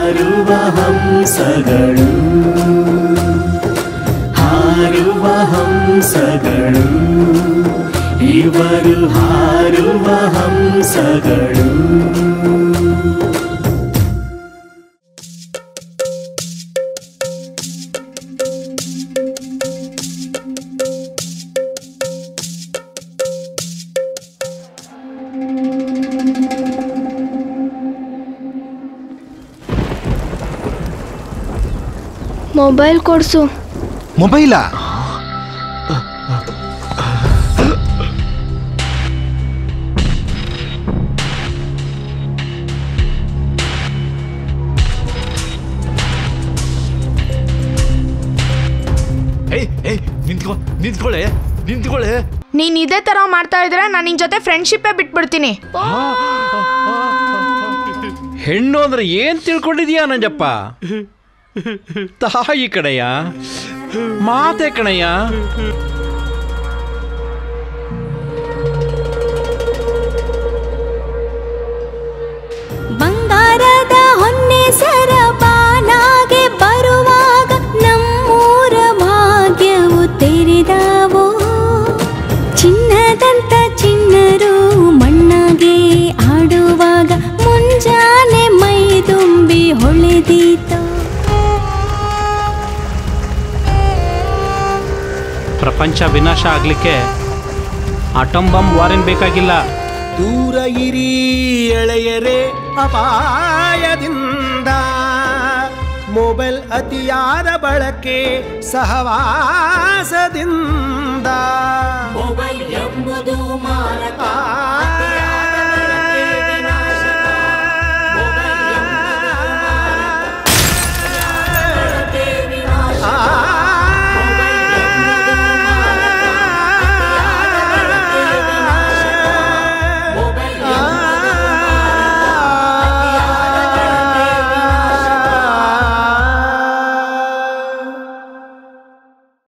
ಹಾರುವ ಹಂಸಗಳು ಹಾರುವ ಹಂಸಗಳು ಇವರು ಹಾರುವ ಹಂಸಗಳು ಮೊಬೈಲ್ ಕೊಡ್ಸು ಮೊಬೈಲಾ ಏಯ್ ಏಯ್ ನಿಂತ್ಕೊ ನಿಂತ್ಕೊಳ್ಳೆ ನಿಂತ್ಕೊಳ್ಳೆ ನೀನ್ ಇದೇ ತರ ಮಾಡ್ತಾ ಇದ್ರೆ ನಾನು ನಿನ್ ಜೊತೆ ಫ್ರೆಂಡ್ಶಿಪ್ಪೇ ಬಿಟ್ಬಿಡ್ತೀನಿ ಹೆಣ್ಣು ಅಂದ್ರೆ ಏನ್ ತಿಳ್ಕೊಂಡಿದ್ಯಾ ನಂಜಪ್ಪ ತಾಯಿ ಕಣಯ್ಯ ಮಾತೆ ಕಣಯ್ಯ ಬಂಗಾರದ ಹೊನ್ನೆ ಸರ ಬಾನಾಗೆ ಬರುವಾಗ ನಮ್ಮೂರ ಭಾಗ್ಯವು ತೆರೆದಾವೋ ಚಿನ್ನದಂತ ಚಿನ್ನರು ಮಣ್ಣಾಗೆ ಆಡುವಾಗ ಮುಂಜಾನೆ ಮೈ ತುಂಬಿ ಹೊಳೆದೀತೋ ಪ್ರಪಂಚ ವಿನಾಶ ಆಗ್ಲಿಕ್ಕೆ ಆಟಮ್ ಬಾಂಬ್ ವಾರೇನ್ ಬೇಕಾಗಿಲ್ಲ ದೂರ ಇರಿ ಎಳೆಯರೆ ಅಪಾಯದಿಂದ ಮೊಬೈಲ್ ಅತಿಯಾದ ಬಳಕೆ ಸಹವಾಸದಿಂದ ಮೊಬೈಲ್ ಎಂಬುದು ಮಾರಕ